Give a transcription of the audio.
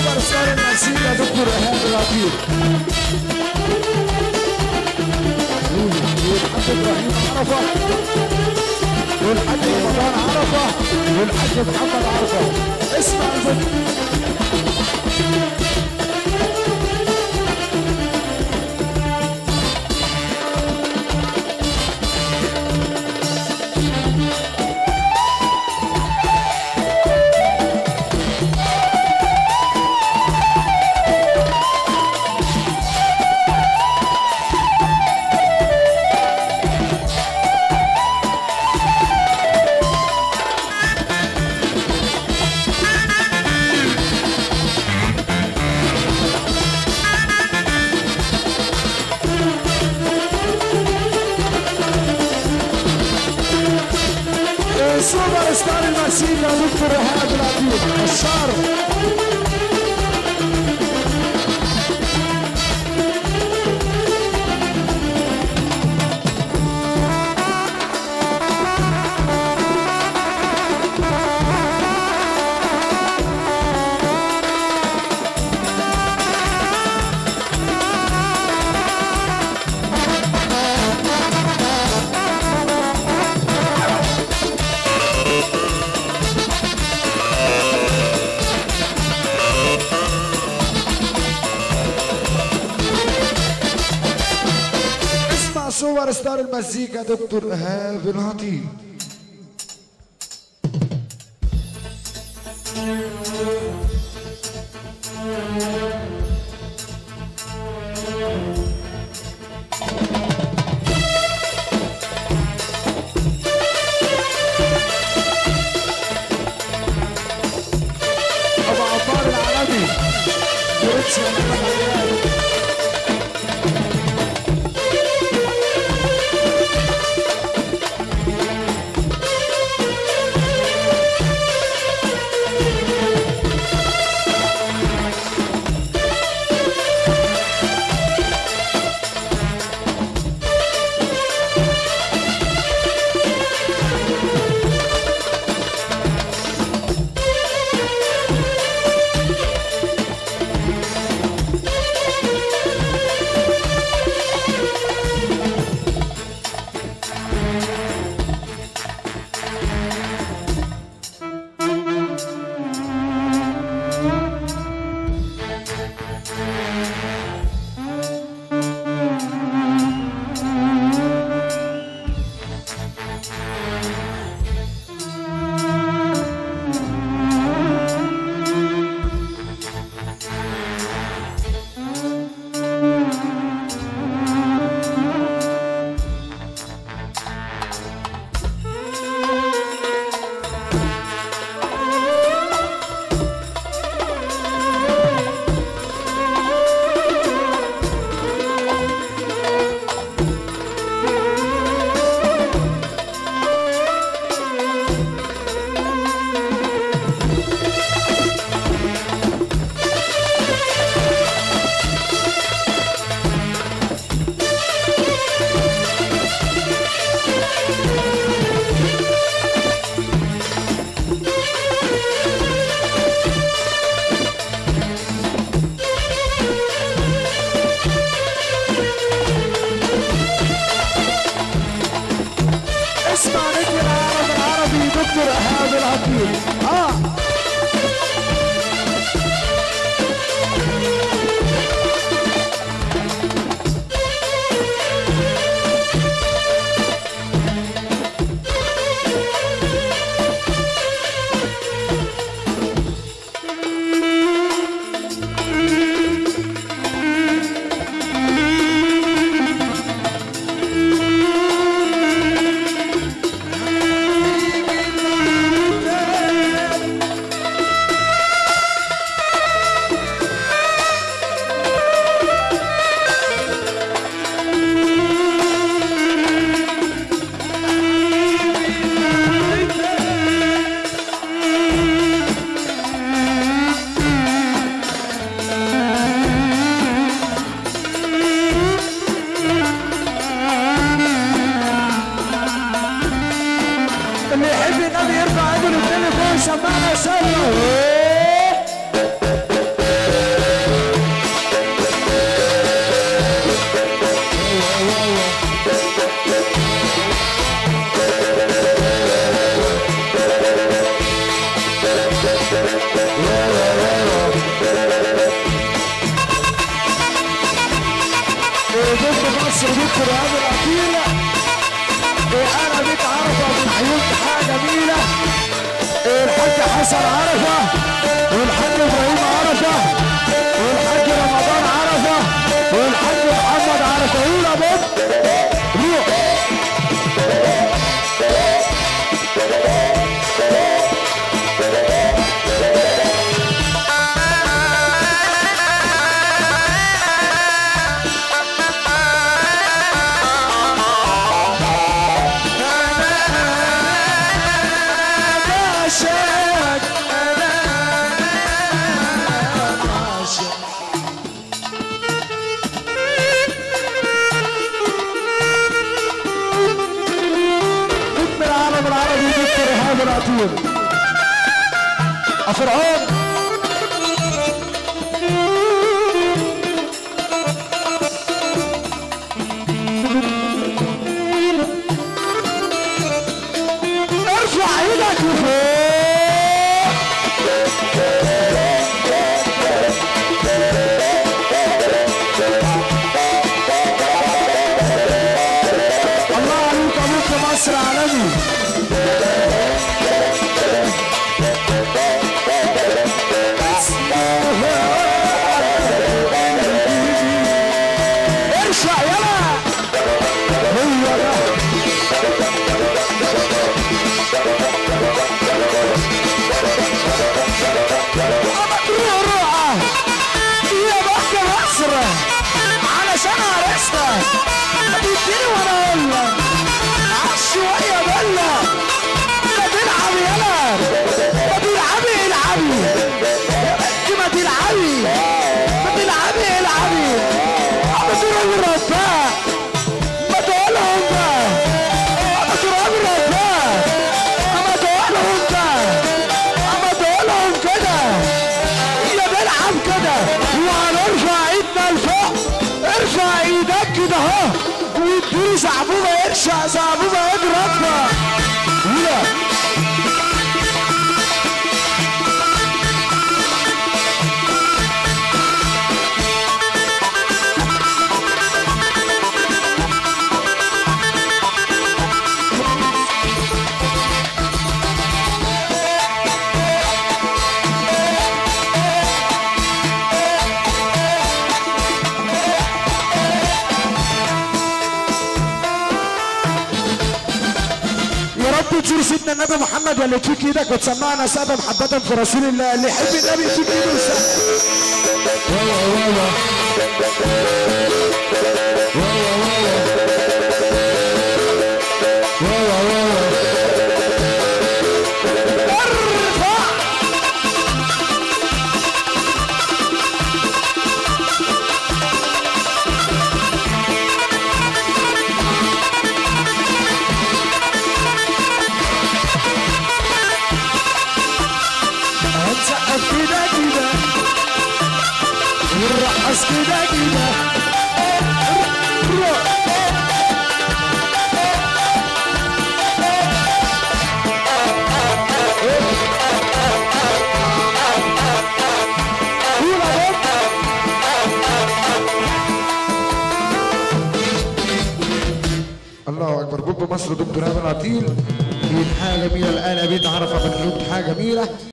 سوبر ستار المزيكا دكتور ايهاب العطير والحاج ابراهيم عرفه والحاج رمضان عرفه والحاج محمد عرفه اسمع الفيديو سوبر ستار المزيكا دكتور ايهاب العطير الشعر اسمع سوبر ستار المزيكا دكتور ايهاب العطير ابو عمار العالمي برنس محمد عيال اسمع نجم العالم العربي دكتور ايهاب العطير اه اللي يحب النبي يرفع ايده للتاني فوق سمعنا سوا مصر دكتور ايهاب العقيل إيه انا بيت عرفه من عيون حاجه جميله إيه الحاج حسن عرفه والحاج ابراهيم عرفه والحاج رمضان عرفه والحاج محمد عرفه قول يا بابا روح عاشق انا عاشق نجم العالم العربي دكتور ايهاب العطير فرعون ارفع ايدك لفوق الله عليك ابوك مصر عالمي ارفع يلا هو ده مجروح روحه يا بخت مصر علشان عرستك تديني وانا اقول لك عش شويه بلا ما تلعبي يلا ما تلعبي العبي يا بنتي ما تلعبي ما تلعبي العبي اما تروح رباه ما تقولهم بقى اما تروح رباه اما تقولهم بقى اما تقولهم كده يا بلعب كده وهنرفع ايدنا لفوق ارفع ايدك كده اهو واديني زعبوبه ارشع زعبوبه اضرب لا يا رب تزور سيدنا النبي محمد واللي تفيك ايدك وتسمعنا سادة محبة في رسول الله اللي يحب النبي يفيك ايده ويسقف. ارفع هنسقف كده كده ونرقص كده كده الله اكبر بوب مصر دكتور هبه العطيل حاجه جميله الان بيت عرفه بن حاجه جميله